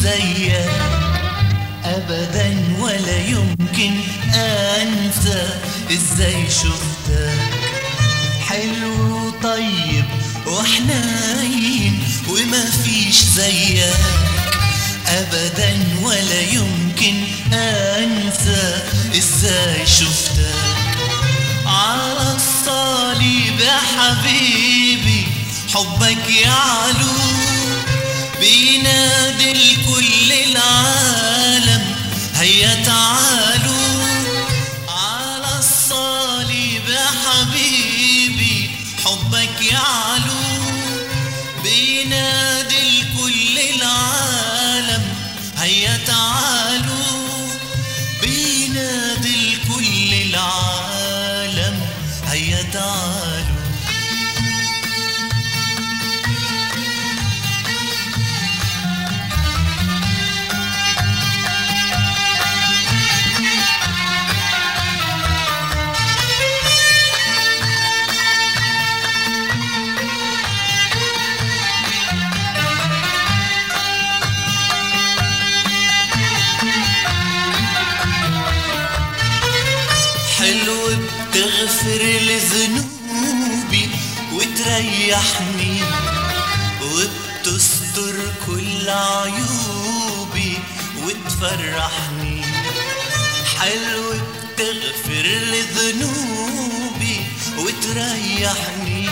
زيك ابدا ولا يمكن انسى ازاي شفتك حلو وطيب وحنين وما فيش زيك ابدا ولا يمكن انسى ازاي شفتك على الصليب يا حبيبي حبك يعلو بينادي لكل العالم هيا تعالوا على الصليب يا حبيبي حبك يعلو بينادي لكل العالم هيا تعالوا بينادي لكل العالم هيا تعالوا حلو بتغفر لذنوبي وتريحني وبتستر كل عيوبي وتفرحني حلو بتغفر لذنوبي وتريحني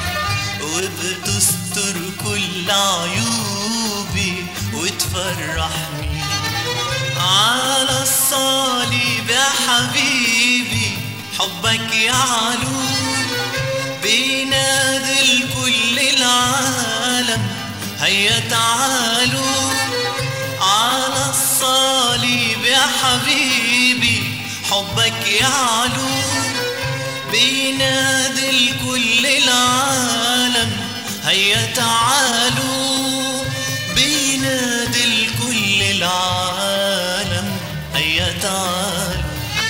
وبتستر كل عيوبي وتفرحني على الصليب يا حبيبي حبك يعلو بينادي لكل العالم هيا تعالوا على الصليب يا حبيبي حبك يعلو بينادي لكل العالم هيا تعالوا بينادي لكل العالم هيا تعالوا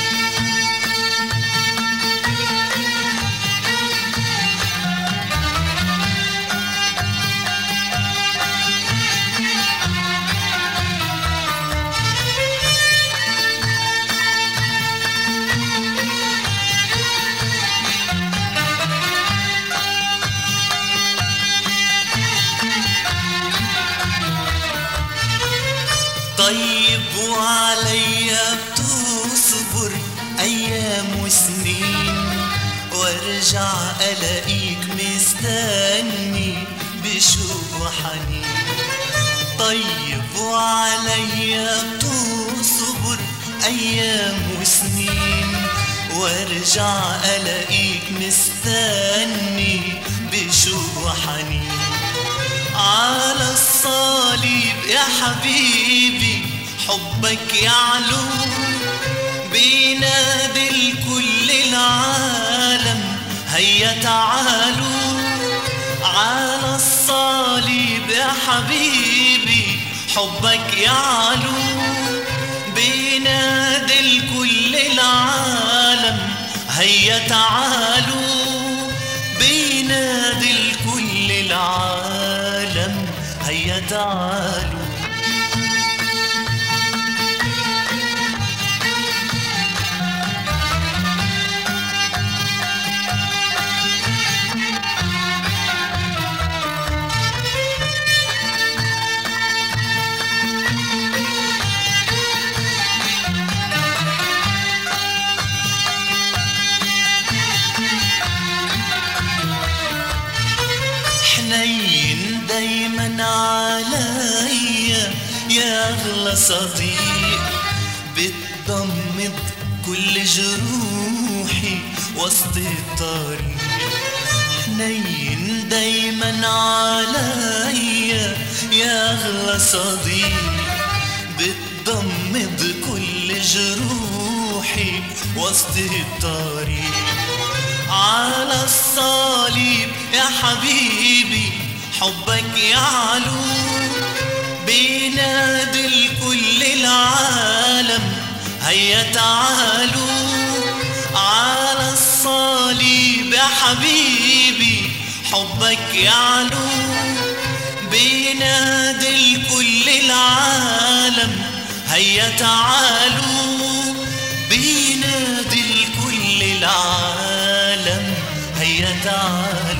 طيب وعليا بتصبر ايام وسنين وارجع الاقيك مستني بشوق وحنين طيب وعليا بتصبر ايام وسنين وارجع الاقيك مستني بشوق وحنين على الصليب يا حبيبي حبك يعلو بينادي لكل العالم هيا تعالوا على الصليب يا حبيبي حبك يعلو بينادي لكل العالم هيا تعالوا بينادي لكل العالم هيا تعالوا حنين دايما عليا يا اغلى صديق بتضمد كل جروحي وسط الطريق حنين دايما عليا يا اغلى صديق بتضمد كل جروحي وسط الطريق على الصليب يا حبيبي حبك يعلو بينادي لكل العالم هيا تعالوا على الصليب يا حبيبي حبك يعلو بينادي لكل العالم هيا تعالوا بينادي لكل العالم هيا تعالوا